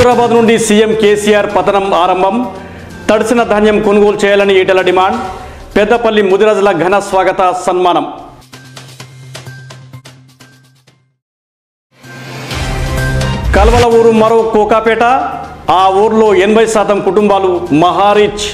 హుజూరాబాద్ నుండి సీఎం కేసీఆర్ పతనం ఆరంభం తడిసిన ధాన్యం కొనుగోలు చేయాలని ఈటల డిమాండ్ పెద్దపల్లి ముదిరాజుల ఘన స్వాగత సన్మానం కల్వల ఊరు మరో కోకాపేట ఆ ఊర్లో ఎనభై శాతం కుటుంబాలు మహారిచ్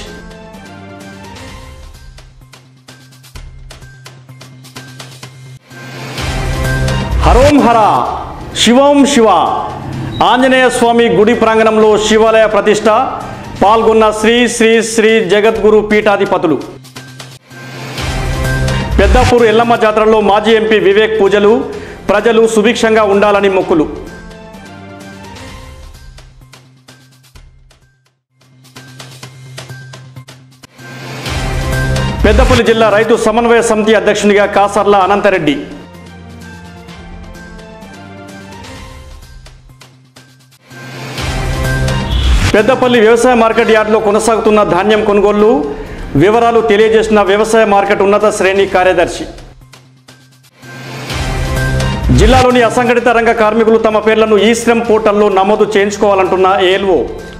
హరోం హర శివం శివ ఆంజనేయ స్వామి గుడి ప్రాంగణంలో శివాలయ ప్రతిష్ట పాల్గొన్న శ్రీ శ్రీ శ్రీ జగద్గురు పీఠాధిపతులు పెద్దాపూర్ ఎల్లమ్మ జాతరలో మాజీ ఎంపీ వివేక్ పూజలు ప్రజలు సుభిక్షంగా ఉండాలని మొక్కులు పెద్దపల్లి జిల్లా రైతు సమన్వయ సమితి అధ్యక్షునిగా కాసర్ల అనంతరెడ్డి పెద్దపల్లి వ్యవసాయ మార్కెట్ యార్డులో కొనసాగుతున్న ధాన్యం కొనుగోళ్లు వివరాలు తెలియజేసిన వ్యవసాయ మార్కెట్ ఉన్నత శ్రేణి కార్యదర్శి జిల్లాలోని అసంఘటిత రంగ కార్మికులు తమ పేర్లను ఈ శ్రమ్ పోర్టల్లో నమోదు చేయించుకోవాలంటున్న ఏఎల్ఓ